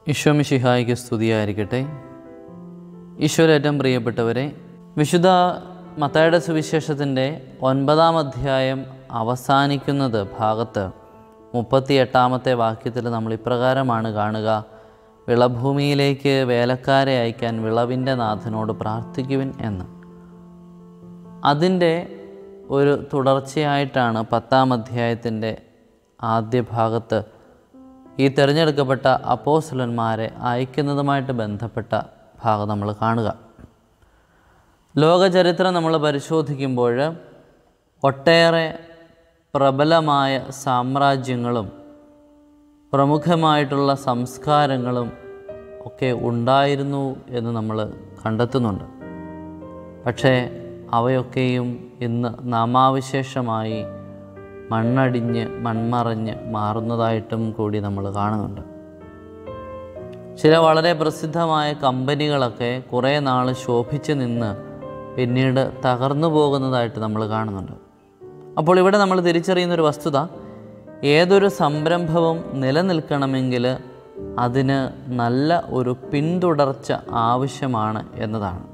ഈശോമിഷിഹായിക്ക് സ്തുതിയായിരിക്കട്ടെ ഈശോയിലേറ്റവും പ്രിയപ്പെട്ടവരെ വിശുദ്ധ മത്തായുടെ സുവിശേഷത്തിൻ്റെ ഒൻപതാം അധ്യായം അവസാനിക്കുന്നത് ഭാഗത്ത് മുപ്പത്തി എട്ടാമത്തെ വാക്യത്തിൽ നമ്മൾ ഇപ്രകാരമാണ് കാണുക വിളഭൂമിയിലേക്ക് വേലക്കാരെ അയക്കാൻ വിളവിൻ്റെ നാഥനോട് പ്രാർത്ഥിക്കുവിൻ എന്ന് അതിൻ്റെ ഒരു തുടർച്ചയായിട്ടാണ് പത്താം അധ്യായത്തിൻ്റെ ആദ്യ ഭാഗത്ത് ഈ തിരഞ്ഞെടുക്കപ്പെട്ട അപ്പോസ്തലന്മാരെ അയക്കുന്നതുമായിട്ട് ബന്ധപ്പെട്ട ഭാഗം നമ്മൾ കാണുക ലോകചരിത്രം നമ്മൾ പരിശോധിക്കുമ്പോൾ ഒട്ടേറെ പ്രബലമായ സാമ്രാജ്യങ്ങളും പ്രമുഖമായിട്ടുള്ള സംസ്കാരങ്ങളും ഒക്കെ ഉണ്ടായിരുന്നു എന്ന് നമ്മൾ കണ്ടെത്തുന്നുണ്ട് പക്ഷേ അവയൊക്കെയും ഇന്ന് നാമാവിശേഷമായി മണ്ണടിഞ്ഞ് മൺമറഞ്ഞ് മാറുന്നതായിട്ടും കൂടി നമ്മൾ കാണുന്നുണ്ട് ചില വളരെ പ്രസിദ്ധമായ കമ്പനികളൊക്കെ കുറേ നാൾ ശോഭിച്ച് നിന്ന് പിന്നീട് തകർന്നു പോകുന്നതായിട്ട് നമ്മൾ കാണുന്നുണ്ട് അപ്പോൾ ഇവിടെ നമ്മൾ തിരിച്ചറിയുന്നൊരു വസ്തുത ഏതൊരു സംരംഭവും നിലനിൽക്കണമെങ്കിൽ അതിന് നല്ല ഒരു പിന്തുടർച്ച ആവശ്യമാണ് എന്നതാണ്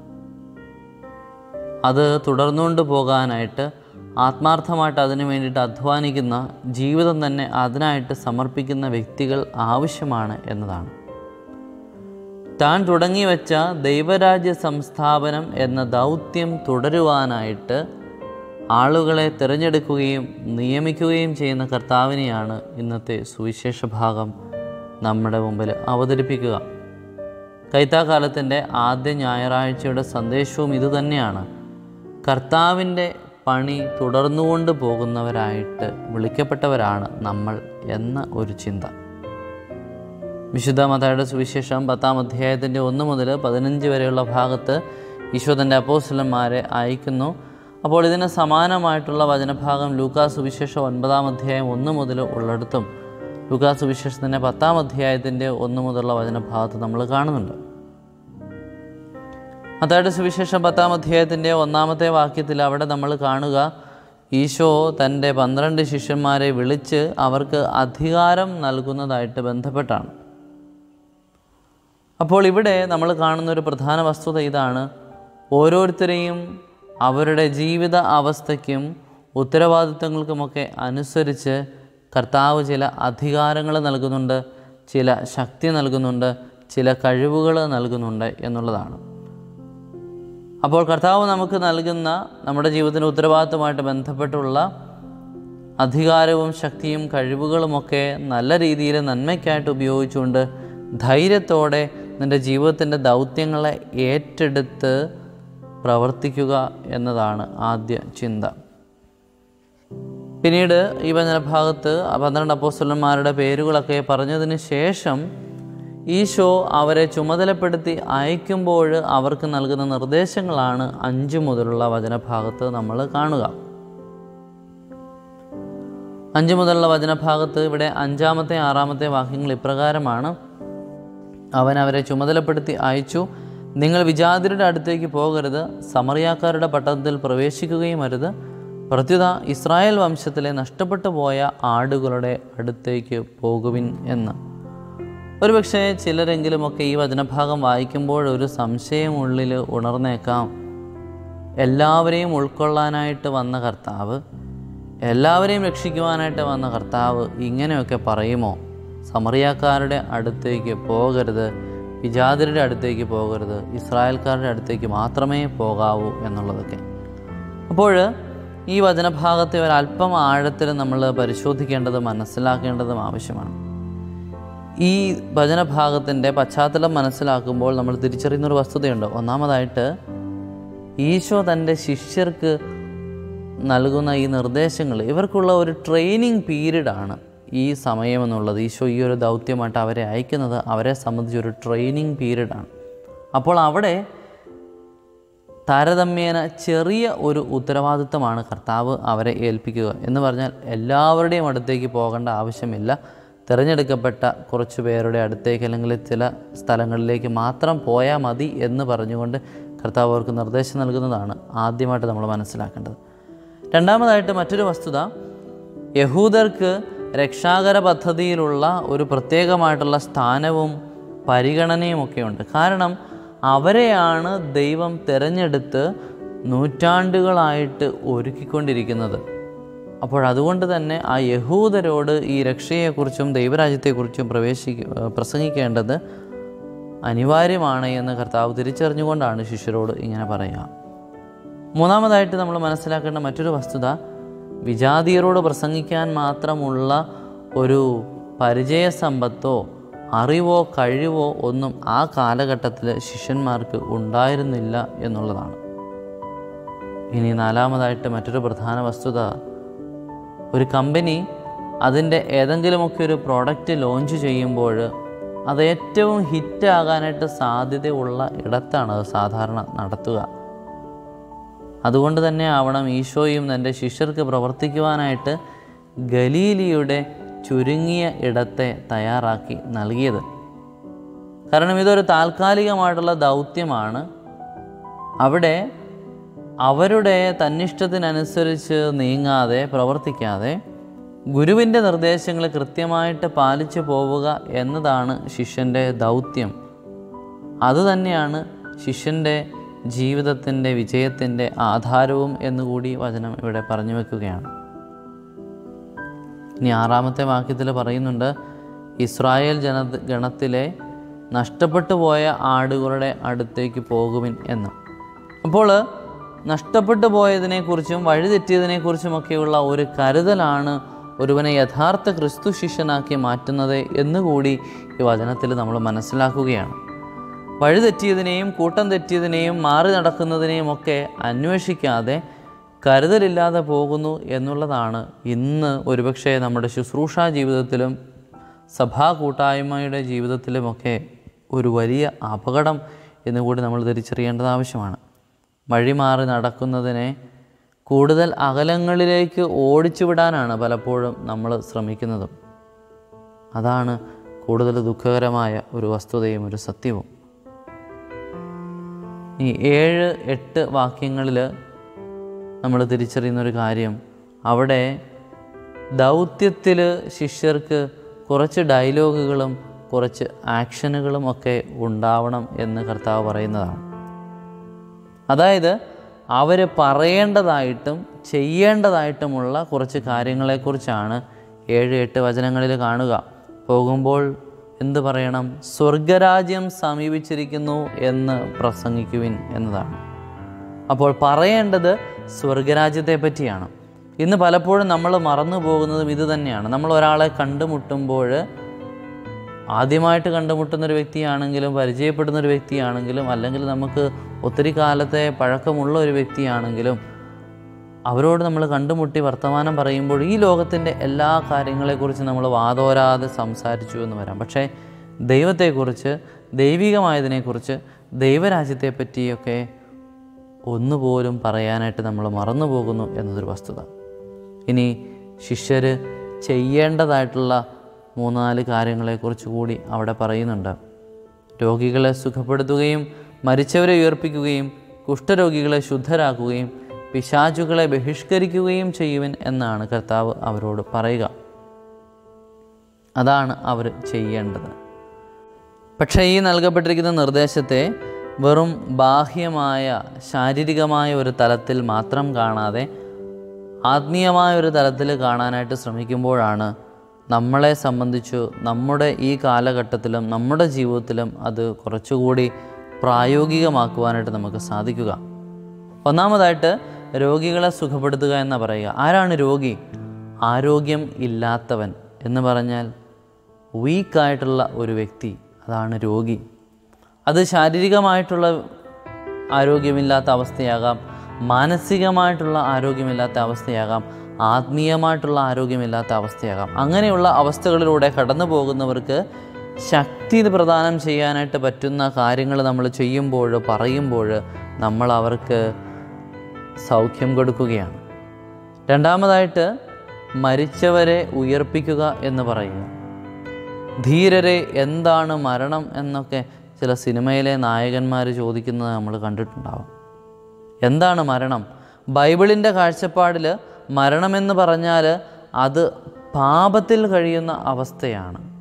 അത് തുടർന്നുകൊണ്ട് പോകാനായിട്ട് ആത്മാർത്ഥമായിട്ട് അതിനു വേണ്ടിയിട്ട് അധ്വാനിക്കുന്ന ജീവിതം തന്നെ അതിനായിട്ട് സമർപ്പിക്കുന്ന വ്യക്തികൾ ആവശ്യമാണ് എന്നതാണ് താൻ തുടങ്ങി വെച്ച ദൈവരാജ്യ സംസ്ഥാപനം എന്ന ദൗത്യം തുടരുവാനായിട്ട് ആളുകളെ തിരഞ്ഞെടുക്കുകയും നിയമിക്കുകയും ചെയ്യുന്ന കർത്താവിനെയാണ് ഇന്നത്തെ സുവിശേഷ ഭാഗം നമ്മുടെ മുമ്പിൽ അവതരിപ്പിക്കുക കൈത്താക്കാലത്തിൻ്റെ ആദ്യ ഞായറാഴ്ചയുടെ സന്ദേശവും ഇതുതന്നെയാണ് കർത്താവിൻ്റെ പണി തുടർന്നുകൊണ്ട് പോകുന്നവരായിട്ട് വിളിക്കപ്പെട്ടവരാണ് നമ്മൾ എന്ന ഒരു ചിന്ത വിശുദ്ധ മതയുടെ സുവിശേഷം പത്താം അധ്യായത്തിൻ്റെ ഒന്ന് മുതൽ പതിനഞ്ച് വരെയുള്ള ഭാഗത്ത് ഈശോ തൻ്റെ അപ്പോസ്ലന്മാരെ അയക്കുന്നു അപ്പോൾ ഇതിന് സമാനമായിട്ടുള്ള വചനഭാഗം ലൂക്കാ സുവിശേഷം ഒൻപതാം അധ്യായം ഒന്ന് മുതൽ ഉള്ളിടത്തും ലൂക്കാ സുവിശേഷത്തിൻ്റെ പത്താം അധ്യായത്തിൻ്റെ ഒന്ന് മുതലുള്ള വചനഭാഗത്ത് നമ്മൾ കാണുന്നുണ്ട് മത്തായുടെ സുവിശേഷം പത്താം അധ്യായത്തിൻ്റെ ഒന്നാമത്തെ വാക്യത്തിൽ അവിടെ നമ്മൾ കാണുക ഈശോ തൻ്റെ പന്ത്രണ്ട് ശിഷ്യന്മാരെ വിളിച്ച് അവർക്ക് അധികാരം നൽകുന്നതായിട്ട് ബന്ധപ്പെട്ടാണ് അപ്പോൾ ഇവിടെ നമ്മൾ കാണുന്ന ഒരു പ്രധാന വസ്തുത ഇതാണ് ഓരോരുത്തരെയും അവരുടെ ജീവിത അവസ്ഥയ്ക്കും ഉത്തരവാദിത്തങ്ങൾക്കുമൊക്കെ അനുസരിച്ച് കർത്താവ് ചില അധികാരങ്ങൾ നൽകുന്നുണ്ട് ചില ശക്തി നൽകുന്നുണ്ട് ചില കഴിവുകൾ നൽകുന്നുണ്ട് എന്നുള്ളതാണ് അപ്പോൾ കർത്താവ് നമുക്ക് നൽകുന്ന നമ്മുടെ ജീവിതത്തിൻ്റെ ഉത്തരവാദിത്തമായിട്ട് ബന്ധപ്പെട്ടുള്ള അധികാരവും ശക്തിയും കഴിവുകളുമൊക്കെ നല്ല രീതിയിൽ നന്മയ്ക്കായിട്ട് ഉപയോഗിച്ചുകൊണ്ട് ധൈര്യത്തോടെ നിൻ്റെ ജീവിതത്തിൻ്റെ ദൗത്യങ്ങളെ ഏറ്റെടുത്ത് പ്രവർത്തിക്കുക എന്നതാണ് ആദ്യ ചിന്ത പിന്നീട് ഈ വചനഭാഗത്ത് പന്ത്രണ്ട് അപ്പോസ്തലന്മാരുടെ പേരുകളൊക്കെ പറഞ്ഞതിന് ശേഷം ഈശോ അവരെ ചുമതലപ്പെടുത്തി അയക്കുമ്പോൾ അവർക്ക് നൽകുന്ന നിർദ്ദേശങ്ങളാണ് അഞ്ച് മുതലുള്ള വചനഭാഗത്ത് നമ്മൾ കാണുക അഞ്ച് മുതലുള്ള വചനഭാഗത്ത് ഇവിടെ അഞ്ചാമത്തെ ആറാമത്തെ വാക്യങ്ങൾ ഇപ്രകാരമാണ് അവൻ അവരെ ചുമതലപ്പെടുത്തി അയച്ചു നിങ്ങൾ വിജാതിരുടെ അടുത്തേക്ക് പോകരുത് സമറിയാക്കാരുടെ പട്ടണത്തിൽ പ്രവേശിക്കുകയും അരുത് പ്രത്യുത ഇസ്രായേൽ വംശത്തിലെ നഷ്ടപ്പെട്ടു പോയ ആടുകളുടെ അടുത്തേക്ക് പോകുവിൻ എന്ന് ഒരുപക്ഷെ ചിലരെങ്കിലുമൊക്കെ ഈ വചനഭാഗം വായിക്കുമ്പോൾ ഒരു സംശയം ഉള്ളിൽ ഉണർന്നേക്കാം എല്ലാവരെയും ഉൾക്കൊള്ളാനായിട്ട് വന്ന കർത്താവ് എല്ലാവരെയും രക്ഷിക്കുവാനായിട്ട് വന്ന കർത്താവ് ഇങ്ങനെയൊക്കെ പറയുമോ സമറിയാക്കാരുടെ അടുത്തേക്ക് പോകരുത് വിജാതിരുടെ അടുത്തേക്ക് പോകരുത് ഇസ്രായേൽക്കാരുടെ അടുത്തേക്ക് മാത്രമേ പോകാവൂ എന്നുള്ളതൊക്കെ അപ്പോൾ ഈ വചനഭാഗത്തെ ഒരല്പം ആഴത്തിൽ നമ്മൾ പരിശോധിക്കേണ്ടതും മനസ്സിലാക്കേണ്ടതും ആവശ്യമാണ് ഈ ഭജനഭാഗത്തിൻ്റെ പശ്ചാത്തലം മനസ്സിലാക്കുമ്പോൾ നമ്മൾ തിരിച്ചറിയുന്നൊരു വസ്തുതയുണ്ട് ഒന്നാമതായിട്ട് ഈശോ തൻ്റെ ശിഷ്യർക്ക് നൽകുന്ന ഈ നിർദ്ദേശങ്ങൾ ഇവർക്കുള്ള ഒരു ട്രെയിനിങ് പീരീഡാണ് ഈ സമയം എന്നുള്ളത് ഈശോ ഈ ഒരു ദൗത്യമായിട്ട് അവരെ അയക്കുന്നത് അവരെ സംബന്ധിച്ച് ഒരു ട്രെയിനിങ് പീരീഡാണ് അപ്പോൾ അവിടെ താരതമ്യേന ചെറിയ ഒരു ഉത്തരവാദിത്തമാണ് കർത്താവ് അവരെ ഏൽപ്പിക്കുക എന്ന് പറഞ്ഞാൽ എല്ലാവരുടെയും അടുത്തേക്ക് പോകേണ്ട ആവശ്യമില്ല തിരഞ്ഞെടുക്കപ്പെട്ട കുറച്ച് പേരുടെ അടുത്തേക്ക് അല്ലെങ്കിൽ ചില സ്ഥലങ്ങളിലേക്ക് മാത്രം പോയാൽ മതി എന്ന് പറഞ്ഞുകൊണ്ട് കർത്താവ് അവർക്ക് നിർദ്ദേശം നൽകുന്നതാണ് ആദ്യമായിട്ട് നമ്മൾ മനസ്സിലാക്കേണ്ടത് രണ്ടാമതായിട്ട് മറ്റൊരു വസ്തുത യഹൂദർക്ക് രക്ഷാകര പദ്ധതിയിലുള്ള ഒരു പ്രത്യേകമായിട്ടുള്ള സ്ഥാനവും പരിഗണനയും ഒക്കെ ഉണ്ട് കാരണം അവരെയാണ് ദൈവം തിരഞ്ഞെടുത്ത് നൂറ്റാണ്ടുകളായിട്ട് ഒരുക്കിക്കൊണ്ടിരിക്കുന്നത് അപ്പോൾ അതുകൊണ്ട് തന്നെ ആ യഹൂദരോട് ഈ രക്ഷയെക്കുറിച്ചും ദൈവരാജ്യത്തെക്കുറിച്ചും പ്രവേശിക്ക പ്രസംഗിക്കേണ്ടത് അനിവാര്യമാണ് എന്ന് കർത്താവ് തിരിച്ചറിഞ്ഞുകൊണ്ടാണ് ശിഷ്യരോട് ഇങ്ങനെ പറയുക മൂന്നാമതായിട്ട് നമ്മൾ മനസ്സിലാക്കേണ്ട മറ്റൊരു വസ്തുത വിജാതീയരോട് പ്രസംഗിക്കാൻ മാത്രമുള്ള ഒരു പരിചയസമ്പത്തോ അറിവോ കഴിവോ ഒന്നും ആ കാലഘട്ടത്തിൽ ശിഷ്യന്മാർക്ക് ഉണ്ടായിരുന്നില്ല എന്നുള്ളതാണ് ഇനി നാലാമതായിട്ട് മറ്റൊരു പ്രധാന വസ്തുത ഒരു കമ്പനി അതിൻ്റെ ഏതെങ്കിലുമൊക്കെ ഒരു പ്രോഡക്റ്റ് ലോഞ്ച് ചെയ്യുമ്പോൾ അത് ഏറ്റവും ഹിറ്റ് ആകാനായിട്ട് സാധ്യതയുള്ള ഇടത്താണ് അത് സാധാരണ നടത്തുക അതുകൊണ്ട് തന്നെ ആവണം ഈശോയും തൻ്റെ ശിഷ്യർക്ക് പ്രവർത്തിക്കുവാനായിട്ട് ഗലീലിയുടെ ചുരുങ്ങിയ ഇടത്തെ തയ്യാറാക്കി നൽകിയത് കാരണം ഇതൊരു താൽക്കാലികമായിട്ടുള്ള ദൗത്യമാണ് അവിടെ അവരുടെ തന്നിഷ്ടത്തിനനുസരിച്ച് നീങ്ങാതെ പ്രവർത്തിക്കാതെ ഗുരുവിൻ്റെ നിർദ്ദേശങ്ങൾ കൃത്യമായിട്ട് പാലിച്ചു പോവുക എന്നതാണ് ശിഷ്യൻ്റെ ദൗത്യം അതുതന്നെയാണ് ശിഷ്യൻ്റെ ജീവിതത്തിൻ്റെ വിജയത്തിൻ്റെ ആധാരവും എന്നുകൂടി വചനം ഇവിടെ പറഞ്ഞു വെക്കുകയാണ് ഇനി ആറാമത്തെ വാക്യത്തിൽ പറയുന്നുണ്ട് ഇസ്രായേൽ ജന ഗണത്തിലെ നഷ്ടപ്പെട്ടു പോയ ആടുകളുടെ അടുത്തേക്ക് പോകുവിൻ എന്ന് അപ്പോൾ നഷ്ടപ്പെട്ടു പോയതിനെക്കുറിച്ചും വഴിതെറ്റിയതിനെക്കുറിച്ചുമൊക്കെയുള്ള ഒരു കരുതലാണ് ഒരുവനെ യഥാർത്ഥ ക്രിസ്തു ശിഷ്യനാക്കി മാറ്റുന്നത് എന്നുകൂടി ഈ വചനത്തിൽ നമ്മൾ മനസ്സിലാക്കുകയാണ് വഴിതെറ്റിയതിനെയും കൂട്ടം തെറ്റിയതിനെയും മാറി നടക്കുന്നതിനെയും ഒക്കെ അന്വേഷിക്കാതെ കരുതലില്ലാതെ പോകുന്നു എന്നുള്ളതാണ് ഇന്ന് ഒരുപക്ഷെ നമ്മുടെ ശുശ്രൂഷാ ജീവിതത്തിലും സഭാ കൂട്ടായ്മയുടെ ജീവിതത്തിലുമൊക്കെ ഒരു വലിയ അപകടം എന്നുകൂടി നമ്മൾ തിരിച്ചറിയേണ്ടത് ആവശ്യമാണ് വഴി മാറി നടക്കുന്നതിനെ കൂടുതൽ അകലങ്ങളിലേക്ക് ഓടിച്ചു വിടാനാണ് പലപ്പോഴും നമ്മൾ ശ്രമിക്കുന്നതും അതാണ് കൂടുതൽ ദുഃഖകരമായ ഒരു വസ്തുതയും ഒരു സത്യവും ഈ ഏഴ് എട്ട് വാക്യങ്ങളിൽ നമ്മൾ തിരിച്ചറിയുന്ന ഒരു കാര്യം അവിടെ ദൗത്യത്തിൽ ശിഷ്യർക്ക് കുറച്ച് ഡയലോഗുകളും കുറച്ച് ആക്ഷനുകളും ഒക്കെ ഉണ്ടാവണം എന്ന് കർത്താവ് പറയുന്നതാണ് അതായത് അവർ പറയേണ്ടതായിട്ടും ചെയ്യേണ്ടതായിട്ടുമുള്ള കുറച്ച് കാര്യങ്ങളെക്കുറിച്ചാണ് ഏഴ് എട്ട് വചനങ്ങളിൽ കാണുക പോകുമ്പോൾ എന്ത് പറയണം സ്വർഗരാജ്യം സമീപിച്ചിരിക്കുന്നു എന്ന് പ്രസംഗിക്കുവിൻ എന്നതാണ് അപ്പോൾ പറയേണ്ടത് സ്വർഗരാജ്യത്തെ പറ്റിയാണ് ഇന്ന് പലപ്പോഴും നമ്മൾ മറന്നു പോകുന്നതും ഇത് തന്നെയാണ് നമ്മൾ ഒരാളെ കണ്ടുമുട്ടുമ്പോൾ ആദ്യമായിട്ട് കണ്ടുമുട്ടുന്ന ഒരു വ്യക്തിയാണെങ്കിലും പരിചയപ്പെടുന്ന ഒരു വ്യക്തിയാണെങ്കിലും അല്ലെങ്കിൽ നമുക്ക് ഒത്തിരി കാലത്തെ പഴക്കമുള്ള ഒരു വ്യക്തിയാണെങ്കിലും അവരോട് നമ്മൾ കണ്ടുമുട്ടി വർത്തമാനം പറയുമ്പോൾ ഈ ലോകത്തിൻ്റെ എല്ലാ കാര്യങ്ങളെക്കുറിച്ച് നമ്മൾ വാതോരാതെ സംസാരിച്ചു എന്ന് വരാം പക്ഷേ ദൈവത്തെക്കുറിച്ച് ദൈവികമായതിനെക്കുറിച്ച് ദൈവരാജ്യത്തെ പറ്റിയൊക്കെ ഒന്നുപോലും പറയാനായിട്ട് നമ്മൾ മറന്നു പോകുന്നു എന്നതൊരു വസ്തുത ഇനി ശിഷ്യർ ചെയ്യേണ്ടതായിട്ടുള്ള മൂന്നാല് കാര്യങ്ങളെക്കുറിച്ച് കൂടി അവിടെ പറയുന്നുണ്ട് രോഗികളെ സുഖപ്പെടുത്തുകയും മരിച്ചവരെ ഉയർപ്പിക്കുകയും കുഷ്ഠരോഗികളെ ശുദ്ധരാക്കുകയും പിശാചുകളെ ബഹിഷ്കരിക്കുകയും ചെയ്യുവൻ എന്നാണ് കർത്താവ് അവരോട് പറയുക അതാണ് അവർ ചെയ്യേണ്ടത് പക്ഷേ ഈ നൽകപ്പെട്ടിരിക്കുന്ന നിർദ്ദേശത്തെ വെറും ബാഹ്യമായ ശാരീരികമായ ഒരു തലത്തിൽ മാത്രം കാണാതെ ആത്മീയമായ ഒരു തലത്തിൽ കാണാനായിട്ട് ശ്രമിക്കുമ്പോഴാണ് നമ്മളെ സംബന്ധിച്ചു നമ്മുടെ ഈ കാലഘട്ടത്തിലും നമ്മുടെ ജീവിതത്തിലും അത് കുറച്ചുകൂടി പ്രായോഗികമാക്കുവാനായിട്ട് നമുക്ക് സാധിക്കുക ഒന്നാമതായിട്ട് രോഗികളെ സുഖപ്പെടുത്തുക എന്ന് പറയുക ആരാണ് രോഗി ആരോഗ്യം ഇല്ലാത്തവൻ എന്ന് പറഞ്ഞാൽ വീക്കായിട്ടുള്ള ഒരു വ്യക്തി അതാണ് രോഗി അത് ശാരീരികമായിട്ടുള്ള ആരോഗ്യമില്ലാത്ത അവസ്ഥയാകാം മാനസികമായിട്ടുള്ള ആരോഗ്യമില്ലാത്ത അവസ്ഥയാകാം ആത്മീയമായിട്ടുള്ള ആരോഗ്യമില്ലാത്ത അവസ്ഥയാകാം അങ്ങനെയുള്ള അവസ്ഥകളിലൂടെ കടന്നു പോകുന്നവർക്ക് ശക്തി പ്രദാനം ചെയ്യാനായിട്ട് പറ്റുന്ന കാര്യങ്ങൾ നമ്മൾ ചെയ്യുമ്പോൾ പറയുമ്പോൾ നമ്മൾ അവർക്ക് സൗഖ്യം കൊടുക്കുകയാണ് രണ്ടാമതായിട്ട് മരിച്ചവരെ ഉയർപ്പിക്കുക എന്ന് പറയുക ധീരരെ എന്താണ് മരണം എന്നൊക്കെ ചില സിനിമയിലെ നായകന്മാർ ചോദിക്കുന്നത് നമ്മൾ കണ്ടിട്ടുണ്ടാവും എന്താണ് മരണം ബൈബിളിൻ്റെ കാഴ്ചപ്പാടിൽ മരണമെന്ന് പറഞ്ഞാൽ അത് പാപത്തിൽ കഴിയുന്ന അവസ്ഥയാണ്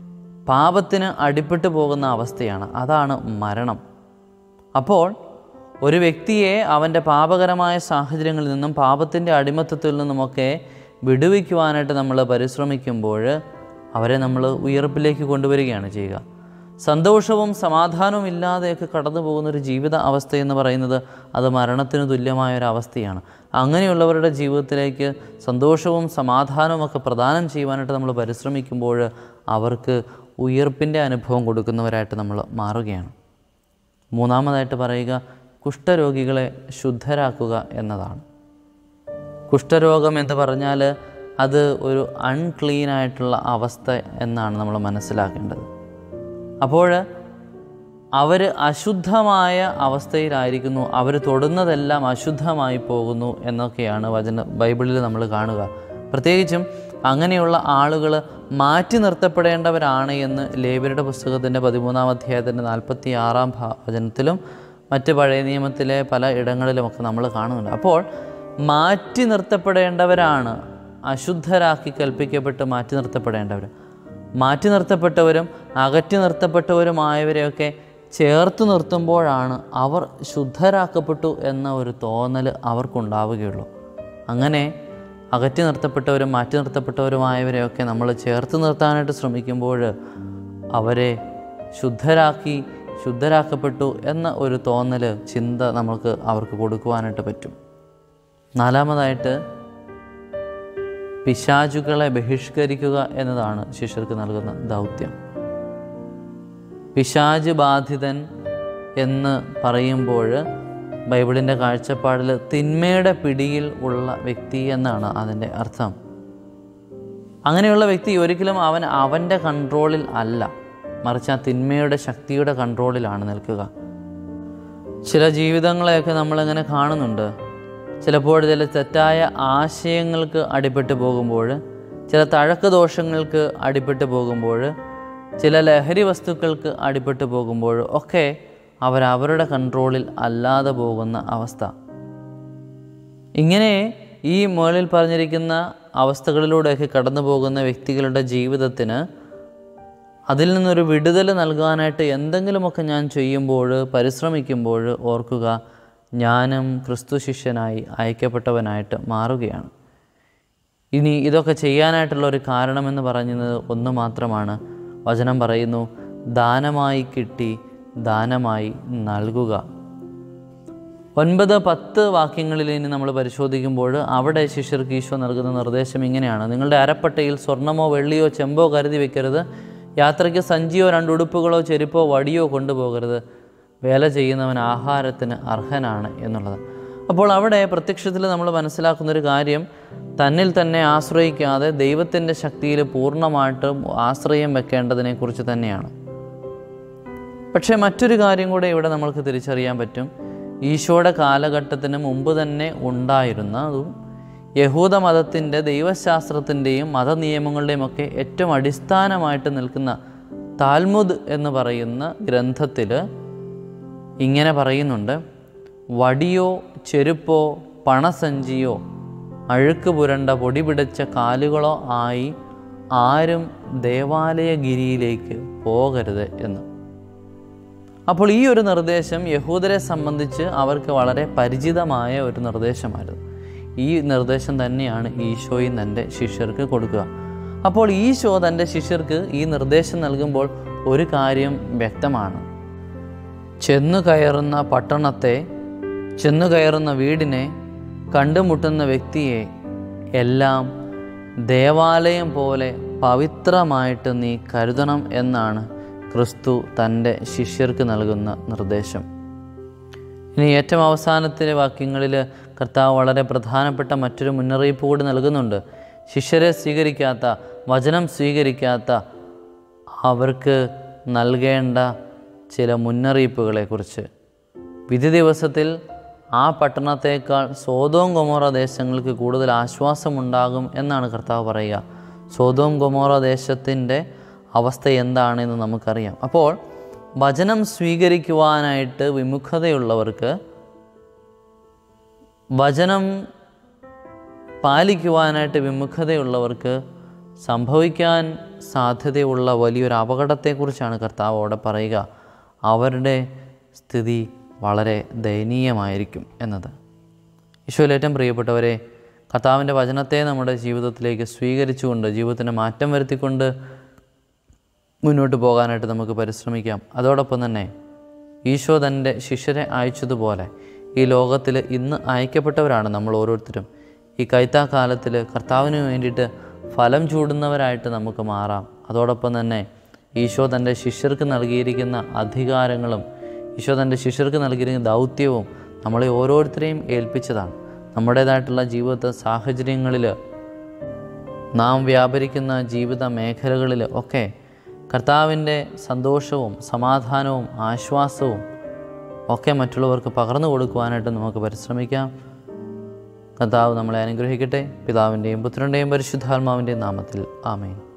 പാപത്തിന് അടിപ്പെട്ടു പോകുന്ന അവസ്ഥയാണ് അതാണ് മരണം അപ്പോൾ ഒരു വ്യക്തിയെ അവൻ്റെ പാപകരമായ സാഹചര്യങ്ങളിൽ നിന്നും പാപത്തിൻ്റെ അടിമത്തത്തിൽ നിന്നുമൊക്കെ വിടുവിക്കുവാനായിട്ട് നമ്മൾ പരിശ്രമിക്കുമ്പോൾ അവരെ നമ്മൾ ഉയർപ്പിലേക്ക് കൊണ്ടുവരികയാണ് ചെയ്യുക സന്തോഷവും സമാധാനവും ഇല്ലാതെയൊക്കെ കടന്നു പോകുന്ന ഒരു ജീവിത അവസ്ഥ എന്ന് പറയുന്നത് അത് മരണത്തിന് തുല്യമായ ഒരു അവസ്ഥയാണ് അങ്ങനെയുള്ളവരുടെ ജീവിതത്തിലേക്ക് സന്തോഷവും സമാധാനവും ഒക്കെ പ്രദാനം ചെയ്യുവാനായിട്ട് നമ്മൾ പരിശ്രമിക്കുമ്പോൾ അവർക്ക് ഉയർപ്പിൻ്റെ അനുഭവം കൊടുക്കുന്നവരായിട്ട് നമ്മൾ മാറുകയാണ് മൂന്നാമതായിട്ട് പറയുക കുഷ്ഠരോഗികളെ ശുദ്ധരാക്കുക എന്നതാണ് കുഷ്ഠരോഗം എന്ന് പറഞ്ഞാൽ അത് ഒരു അൺക്ലീൻ ആയിട്ടുള്ള അവസ്ഥ എന്നാണ് നമ്മൾ മനസ്സിലാക്കേണ്ടത് അപ്പോൾ അവർ അശുദ്ധമായ അവസ്ഥയിലായിരിക്കുന്നു അവർ തൊടുന്നതെല്ലാം അശുദ്ധമായി പോകുന്നു എന്നൊക്കെയാണ് വചന ബൈബിളിൽ നമ്മൾ കാണുക പ്രത്യേകിച്ചും അങ്ങനെയുള്ള ആളുകൾ മാറ്റി നിർത്തപ്പെടേണ്ടവരാണ് എന്ന് ലേബിയുടെ പുസ്തകത്തിൻ്റെ പതിമൂന്നാം അധ്യായത്തിൻ്റെ നാൽപ്പത്തി ആറാം വചനത്തിലും മറ്റ് പഴയ നിയമത്തിലെ പല ഇടങ്ങളിലുമൊക്കെ നമ്മൾ കാണുന്നുണ്ട് അപ്പോൾ മാറ്റി നിർത്തപ്പെടേണ്ടവരാണ് അശുദ്ധരാക്കി കൽപ്പിക്കപ്പെട്ട് മാറ്റി നിർത്തപ്പെടേണ്ടവർ മാറ്റി നിർത്തപ്പെട്ടവരും അകറ്റി നിർത്തപ്പെട്ടവരുമായവരെയൊക്കെ ചേർത്ത് നിർത്തുമ്പോഴാണ് അവർ ശുദ്ധരാക്കപ്പെട്ടു എന്ന ഒരു തോന്നൽ അവർക്കുണ്ടാവുകയുള്ളൂ അങ്ങനെ അകറ്റി നിർത്തപ്പെട്ടവരും മാറ്റി നിർത്തപ്പെട്ടവരുമായവരെയൊക്കെ നമ്മൾ ചേർത്ത് നിർത്താനായിട്ട് ശ്രമിക്കുമ്പോൾ അവരെ ശുദ്ധരാക്കി ശുദ്ധരാക്കപ്പെട്ടു എന്ന ഒരു തോന്നൽ ചിന്ത നമുക്ക് അവർക്ക് കൊടുക്കുവാനായിട്ട് പറ്റും നാലാമതായിട്ട് പിശാചുകളെ ബഹിഷ്കരിക്കുക എന്നതാണ് ശിഷ്യർക്ക് നൽകുന്ന ദൗത്യം പിശാജ് ബാധിതൻ എന്ന് പറയുമ്പോൾ ബൈബിളിൻ്റെ കാഴ്ചപ്പാടിൽ തിന്മയുടെ പിടിയിൽ ഉള്ള വ്യക്തി എന്നാണ് അതിൻ്റെ അർത്ഥം അങ്ങനെയുള്ള വ്യക്തി ഒരിക്കലും അവൻ അവൻ്റെ കൺട്രോളിൽ അല്ല മറിച്ച് ആ തിന്മയുടെ ശക്തിയുടെ കൺട്രോളിലാണ് നിൽക്കുക ചില ജീവിതങ്ങളെയൊക്കെ നമ്മളിങ്ങനെ കാണുന്നുണ്ട് ചിലപ്പോൾ ചില തെറ്റായ ആശയങ്ങൾക്ക് അടിപ്പെട്ട് പോകുമ്പോൾ ചില തഴക്ക ദോഷങ്ങൾക്ക് അടിപ്പെട്ട് പോകുമ്പോൾ ചില ലഹരി വസ്തുക്കൾക്ക് അടിപ്പെട്ട് പോകുമ്പോൾ ഒക്കെ അവരവരുടെ കൺട്രോളിൽ അല്ലാതെ പോകുന്ന അവസ്ഥ ഇങ്ങനെ ഈ മുകളിൽ പറഞ്ഞിരിക്കുന്ന അവസ്ഥകളിലൂടെയൊക്കെ കടന്നു പോകുന്ന വ്യക്തികളുടെ ജീവിതത്തിന് അതിൽ നിന്നൊരു വിടുതൽ നൽകാനായിട്ട് എന്തെങ്കിലുമൊക്കെ ഞാൻ ചെയ്യുമ്പോൾ പരിശ്രമിക്കുമ്പോൾ ഓർക്കുക ഞാനും ക്രിസ്തു ശിഷ്യനായി അയക്കപ്പെട്ടവനായിട്ട് മാറുകയാണ് ഇനി ഇതൊക്കെ ചെയ്യാനായിട്ടുള്ള ഒരു കാരണമെന്ന് പറയുന്നത് ഒന്ന് മാത്രമാണ് വചനം പറയുന്നു ദാനമായി കിട്ടി ദാനമായി നൽകുക ഒൻപത് പത്ത് വാക്യങ്ങളിൽ ഇനി നമ്മൾ പരിശോധിക്കുമ്പോൾ അവിടെ ശിഷ്യർക്ക് ഈശോ നൽകുന്ന നിർദ്ദേശം ഇങ്ങനെയാണ് നിങ്ങളുടെ അരപ്പട്ടയിൽ സ്വർണമോ വെള്ളിയോ ചെമ്പോ കരുതി വെക്കരുത് യാത്രയ്ക്ക് സഞ്ചിയോ രണ്ട് ഉടുപ്പുകളോ ചെരുപ്പോ വടിയോ കൊണ്ടുപോകരുത് വേല ചെയ്യുന്നവൻ ആഹാരത്തിന് അർഹനാണ് എന്നുള്ളത് അപ്പോൾ അവിടെ പ്രത്യക്ഷത്തിൽ നമ്മൾ മനസ്സിലാക്കുന്നൊരു കാര്യം തന്നിൽ തന്നെ ആശ്രയിക്കാതെ ദൈവത്തിൻ്റെ ശക്തിയിൽ പൂർണ്ണമായിട്ടും ആശ്രയം വെക്കേണ്ടതിനെക്കുറിച്ച് തന്നെയാണ് പക്ഷേ മറ്റൊരു കാര്യം കൂടെ ഇവിടെ നമ്മൾക്ക് തിരിച്ചറിയാൻ പറ്റും ഈശോയുടെ കാലഘട്ടത്തിന് മുമ്പ് തന്നെ ഉണ്ടായിരുന്നതും യഹൂദ മതത്തിൻ്റെ ദൈവശാസ്ത്രത്തിൻ്റെയും മതനിയമങ്ങളുടെയും ഒക്കെ ഏറ്റവും അടിസ്ഥാനമായിട്ട് നിൽക്കുന്ന താൽമുദ് എന്ന് പറയുന്ന ഗ്രന്ഥത്തിൽ ഇങ്ങനെ പറയുന്നുണ്ട് വടിയോ ചെരുപ്പോ പണസഞ്ചിയോ അഴുക്ക് പുരണ്ട പൊടി പിടിച്ച കാലുകളോ ആയി ആരും ദേവാലയഗിരിയിലേക്ക് പോകരുത് എന്ന് അപ്പോൾ ഈ ഒരു നിർദ്ദേശം യഹൂദരെ സംബന്ധിച്ച് അവർക്ക് വളരെ പരിചിതമായ ഒരു നിർദ്ദേശമായിരുന്നു ഈ നിർദ്ദേശം തന്നെയാണ് ഈശോയും തൻ്റെ ശിഷ്യർക്ക് കൊടുക്കുക അപ്പോൾ ഈശോ തൻ്റെ ശിഷ്യർക്ക് ഈ നിർദ്ദേശം നൽകുമ്പോൾ ഒരു കാര്യം വ്യക്തമാണ് ചെന്നു കയറുന്ന പട്ടണത്തെ ചെന്നു കയറുന്ന വീടിനെ കണ്ടുമുട്ടുന്ന വ്യക്തിയെ എല്ലാം ദേവാലയം പോലെ പവിത്രമായിട്ട് നീ കരുതണം എന്നാണ് ക്രിസ്തു തൻ്റെ ശിഷ്യർക്ക് നൽകുന്ന നിർദ്ദേശം ഇനി ഏറ്റവും അവസാനത്തിലെ വാക്യങ്ങളിൽ കർത്താവ് വളരെ പ്രധാനപ്പെട്ട മറ്റൊരു മുന്നറിയിപ്പ് കൂടി നൽകുന്നുണ്ട് ശിഷ്യരെ സ്വീകരിക്കാത്ത വചനം സ്വീകരിക്കാത്ത അവർക്ക് നൽകേണ്ട ചില മുന്നറിയിപ്പുകളെക്കുറിച്ച് വിധി ദിവസത്തിൽ ആ പട്ടണത്തേക്കാൾ സോതോം ഗൊമോറ ദേശങ്ങൾക്ക് കൂടുതൽ ആശ്വാസമുണ്ടാകും എന്നാണ് കർത്താവ് പറയുക സോതോം ഗൊമോറ ദേശത്തിൻ്റെ അവസ്ഥ എന്താണെന്ന് നമുക്കറിയാം അപ്പോൾ വചനം സ്വീകരിക്കുവാനായിട്ട് വിമുഖതയുള്ളവർക്ക് വചനം പാലിക്കുവാനായിട്ട് വിമുഖതയുള്ളവർക്ക് സംഭവിക്കാൻ സാധ്യതയുള്ള വലിയൊരു അപകടത്തെക്കുറിച്ചാണ് കർത്താവ് അവിടെ പറയുക അവരുടെ സ്ഥിതി വളരെ ദയനീയമായിരിക്കും എന്നത് ഈശോയിൽ ഏറ്റവും പ്രിയപ്പെട്ടവരെ കർത്താവിൻ്റെ വചനത്തെ നമ്മുടെ ജീവിതത്തിലേക്ക് സ്വീകരിച്ചുകൊണ്ട് ജീവിതത്തിന് മാറ്റം വരുത്തിക്കൊണ്ട് മുന്നോട്ട് പോകാനായിട്ട് നമുക്ക് പരിശ്രമിക്കാം അതോടൊപ്പം തന്നെ ഈശോ തൻ്റെ ശിഷ്യരെ അയച്ചതുപോലെ ഈ ലോകത്തിൽ ഇന്ന് അയക്കപ്പെട്ടവരാണ് നമ്മൾ ഓരോരുത്തരും ഈ കൈത്താ കാലത്തിൽ കർത്താവിന് വേണ്ടിയിട്ട് ഫലം ചൂടുന്നവരായിട്ട് നമുക്ക് മാറാം അതോടൊപ്പം തന്നെ ഈശോ തൻ്റെ ശിഷ്യർക്ക് നൽകിയിരിക്കുന്ന അധികാരങ്ങളും ഈശോ തൻ്റെ ശിഷ്യർക്ക് നൽകിയിരിക്കുന്ന ദൗത്യവും നമ്മളെ ഓരോരുത്തരെയും ഏൽപ്പിച്ചതാണ് നമ്മുടേതായിട്ടുള്ള ജീവിത സാഹചര്യങ്ങളിൽ നാം വ്യാപരിക്കുന്ന ജീവിത മേഖലകളിൽ ഒക്കെ കർത്താവിൻ്റെ സന്തോഷവും സമാധാനവും ആശ്വാസവും ഒക്കെ മറ്റുള്ളവർക്ക് പകർന്നു കൊടുക്കുവാനായിട്ട് നമുക്ക് പരിശ്രമിക്കാം കർത്താവ് നമ്മളെ അനുഗ്രഹിക്കട്ടെ പിതാവിൻ്റെയും പുത്രൻ്റെയും പരിശുദ്ധാത്മാവിൻ്റെയും നാമത്തിൽ ആമേൻ